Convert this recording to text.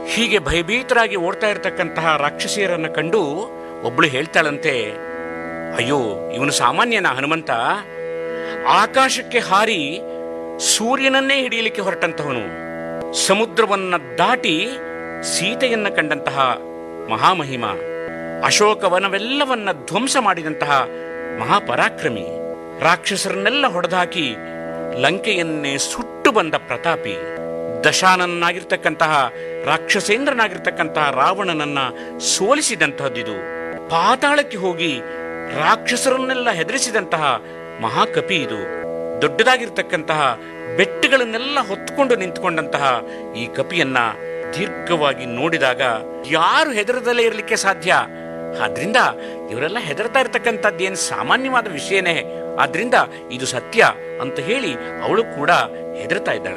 ಹೀಗೆ ಭಯಭೀತರಾಗಿ ಓಡ್ತಾ ಇರತಕ್ಕಂತಹ ರಾಕ್ಷಸಿಯರನ್ನ ಕಂಡು ಒಬ್ಳು ಹೇಳ್ತಾಳಂತೆ ಅಯ್ಯೋ ಇವನು ಸಾಮಾನ್ಯನ ಹನುಮಂತ ಆಕಾಶಕ್ಕೆ ಹಾರಿ ಸೂರ್ಯನನ್ನೇ ಹಿಡಿಯಲಿಕ್ಕೆ ಹೊರಟಂತಹವನು ಸಮುದ್ರವನ್ನ ದಾಟಿ ಸೀತೆಯನ್ನ ಕಂಡಂತಹ ಮಹಾಮಹಿಮ ಅಶೋಕವನವೆಲ್ಲವನ್ನ ಧ್ವಂಸ ಮಾಡಿದಂತಹ ಮಹಾಪರಾಕ್ರಮಿ ರಾಕ್ಷಸರನ್ನೆಲ್ಲ ಹೊಡೆದಾಕಿ ಲಂಕೆಯನ್ನೇ ಸುಟ್ಟು ಬಂದ ಪ್ರತಾಪಿ ದಶಾನನಾಗಿರ್ತಕ್ಕಂತಹ ರಾಕ್ಷಸೇಂದ್ರನಾಗಿರ್ತಕ್ಕಂತಹ ರಾವಣನನ್ನ ಸೋಲಿಸಿದಂತಹದ್ದಿದು ಪಾತಾಳಕ್ಕೆ ಹೋಗಿ ರಾಕ್ಷಸರನ್ನೆಲ್ಲ ಹೆದರಿಸಿದಂತಹ ಮಹಾಕಪಿ ಇದು ದೊಡ್ಡದಾಗಿರ್ತಕ್ಕಂತಹ ಬೆಟ್ಟಗಳನ್ನೆಲ್ಲ ಹೊತ್ತುಕೊಂಡು ನಿಂತುಕೊಂಡಂತಹ ಈ ಕಪಿಯನ್ನ ದೀರ್ಘವಾಗಿ ನೋಡಿದಾಗ ಯಾರು ಹೆದರದಲ್ಲೇ ಇರಲಿಕ್ಕೆ ಸಾಧ್ಯ ಆದ್ರಿಂದ ಇವರೆಲ್ಲ ಹೆದರ್ತಾ ಇರತಕ್ಕಂಥದ್ದೇನು ಸಾಮಾನ್ಯವಾದ ವಿಷಯನೇ ಆದ್ರಿಂದ ಇದು ಸತ್ಯ ಅಂತ ಹೇಳಿ ಅವಳು ಕೂಡ ಹೆದರ್ತಾ ಇದ್ದಾಳೆ